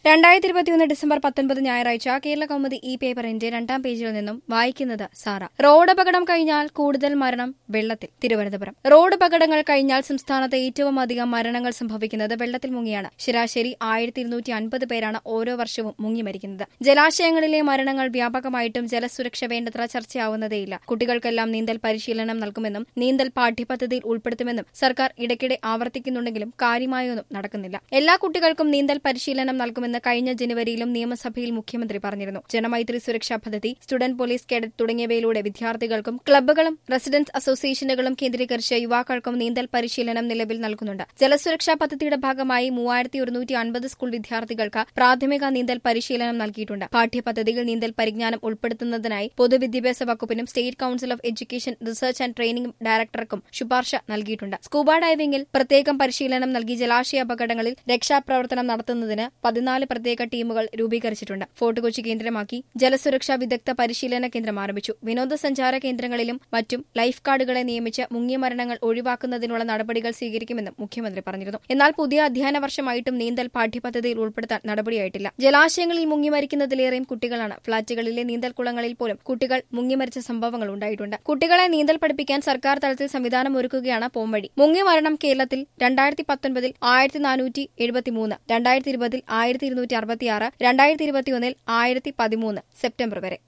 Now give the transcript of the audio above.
രണ്ടായിരത്തി ഇരുപത്തിയൊന്ന് ഡിസംബർ പത്തൊൻപത് ഞായറാഴ്ച കേരള കൗമുദി ഈ പേപ്പറിന്റെ രണ്ടാം പേജിൽ നിന്നും വായിക്കുന്നത് സാറ റോഡ് അപകടം കഴിഞ്ഞാൽ കൂടുതൽ മരണം വെള്ളത്തിൽ തിരുവനന്തപുരം റോഡ് അപകടങ്ങൾ കഴിഞ്ഞാൽ സംസ്ഥാനത്ത് ഏറ്റവും അധികം മരണങ്ങൾ സംഭവിക്കുന്നത് വെള്ളത്തിൽ മുങ്ങിയാണ് ശരാശരി ആയിരത്തി ഇരുന്നൂറ്റി അൻപത് പേരാണ് ഓരോ വർഷവും മുങ്ങി മരിക്കുന്നത് ജലാശയങ്ങളിലെ മരണങ്ങൾ വ്യാപകമായിട്ടും ജലസുരക്ഷ വേണ്ടത്ര ചർച്ചയാവുന്നതേയില്ല കുട്ടികൾക്കെല്ലാം നീന്തൽ പരിശീലനം നൽകുമെന്നും നീന്തൽ പാഠ്യപദ്ധതിയിൽ ഉൾപ്പെടുത്തുമെന്നും സർക്കാർ ഇടയ്ക്കിടെ ആവർത്തിക്കുന്നുണ്ടെങ്കിലും കാര്യമായൊന്നും നടക്കുന്നില്ല എല്ലാ കുട്ടികൾക്കും നീന്തൽ പരിശീലനം നൽകുമെന്ന് കഴിഞ്ഞ ജനുവരിയിലും നിയമസഭയിൽ മുഖ്യമന്ത്രി പറഞ്ഞിരുന്നു ജനമൈത്രി സുരക്ഷാ പദ്ധതി സ്റ്റുഡന്റ് പോലീസ് കേഡറ്റ് തുടങ്ങിയവയിലൂടെ വിദ്യാർത്ഥികൾക്കും ക്ലബ്ബുകളും റെസിഡൻസ് അസോസിയേഷനുകളും കേന്ദ്രീകരിച്ച് യുവാക്കൾക്കും നീന്തൽ പരിശീലനം നിലവിൽ നൽകുന്നുണ്ട് ജലസുരക്ഷാ പദ്ധതിയുടെ ഭാഗമായി മൂവായിരത്തി ഒരുന്നൂറ്റി അൻപത് സ്കൂൾ വിദ്യാർത്ഥികൾക്ക് പ്രാഥമിക നീന്തൽ പരിശീലനം നൽകിയിട്ടുണ്ട് പാഠ്യപദ്ധതിയിൽ നീന്തൽ പരിജ്ഞാനം ഉൾപ്പെടുത്തുന്നതിനായി പൊതുവിദ്യാഭ്യാസ വകുപ്പിനും state council of education research and training ഡയറക്ടർക്കും ശുപാർശ നൽകിയിട്ടുണ്ട് സ്കൂബ ഡൈവിംഗിൽ പ്രത്യേകം പരിശീലനം നൽകി ജലാശയ അപകടങ്ങളിൽ രക്ഷാപ്രവർത്തനം നടത്തുന്നതിന് പതിനാല് പ്രത്യേക ടീമുകൾ രൂപീകരിച്ചിട്ടുണ്ട് ഫോർട്ട് കൊച്ചി കേന്ദ്രമാക്കി ജലസുരക്ഷാ വിദഗ്ധ പരിശീലന കേന്ദ്രം ആരംഭിച്ചു വിനോദസഞ്ചാര കേന്ദ്രങ്ങളിലും മറ്റും ലൈഫ് ഗാർഡുകളെ നിയമിച്ച് മുങ്ങിയ മരണങ്ങൾ ഒഴിവാക്കുന്നതിനുള്ള നടപടികൾ സ്വീകരിക്കുമെന്നും മുഖ്യമന്ത്രി പറഞ്ഞിരുന്നു എന്നാൽ പുതിയ അധ്യയന വർഷമായിട്ടും നീന്തൽ പാഠ്യപദ്ധതിയിൽ ഉൾപ്പെടുത്താൻ നടപടിയായിട്ടില്ല ജലാശയങ്ങളിൽ മുങ്ങി മരിക്കുന്നതിലേറെയും കുട്ടികളാണ് ഫ്ളാറ്റുകളിലെ നീന്തൽ കുളങ്ങളിൽ പോലും കുട്ടികൾ മുങ്ങിമരിച്ച സംഭവങ്ങൾ ഉണ്ടായിട്ടുണ്ട് കുട്ടികളെ നീന്തൽ പഠിപ്പിക്കാൻ സർക്കാർ തലത്തിൽ സംവിധാനം ഒരുക്കുകയാണ് പോംവഴി മുങ്ങി മരണം കേരളത്തിൽ രണ്ടായിരത്തി പത്തൊൻപതിൽ ആയിരത്തി നാനൂറ്റി എഴുപത്തിമൂന്ന് രണ്ടായിരത്തി ഇരുപതിൽ ആയിരത്തി ഇരുന്നൂറ്റി അറുപത്തിയാറ് രണ്ടായിരത്തി ഇരുപത്തിയൊന്നിൽ ആയിരത്തി പതിമൂന്ന് സെപ്റ്റംബർ വരെ